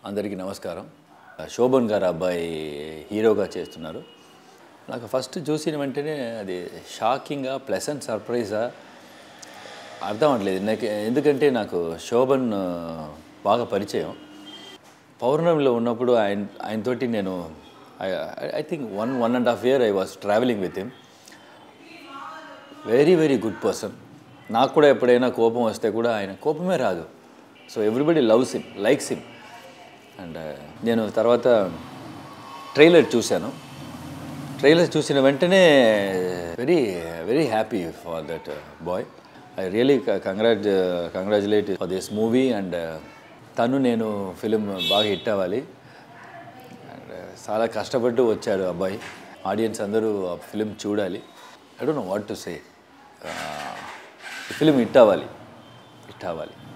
అందరికీ నమస్కారం శోభన్ గారు అబ్బాయి హీరోగా చేస్తున్నారు నాకు ఫస్ట్ చూసిన వెంటనే అది షాకింగా ప్లెసెంట్ సర్ప్రైజా అర్థం అవ్వట్లేదు నాకు ఎందుకంటే నాకు శోభన్ ఆ, బాగా పరిచయం పౌర్ణమిలో ఉన్నప్పుడు ఆయన ఆయనతోటి నేను I think one one and half year I was travelling with him very very good person నాకు కూడా ఎప్పుడైనా కోపం వస్తే కూడా ఆయన కోపమే రాదు so everybody loves him likes him and నేను తర్వాత ట్రైలర్ చూశాను ట్రైలర్ చూసిన వెంటనే very very happy for that boy I really congrat congratulate for this movie and తను నేను ఫిలిం బాగా హిట్ అవ్వాలి అండ్ చాలా కష్టపడుతూ వచ్చాడు అబ్బాయి ఆడియన్స్ అందరూ ఆ ఫిలిం చూడాలి I don't know what to say film hit అవ్వాలి హిట్ అవ్వాలి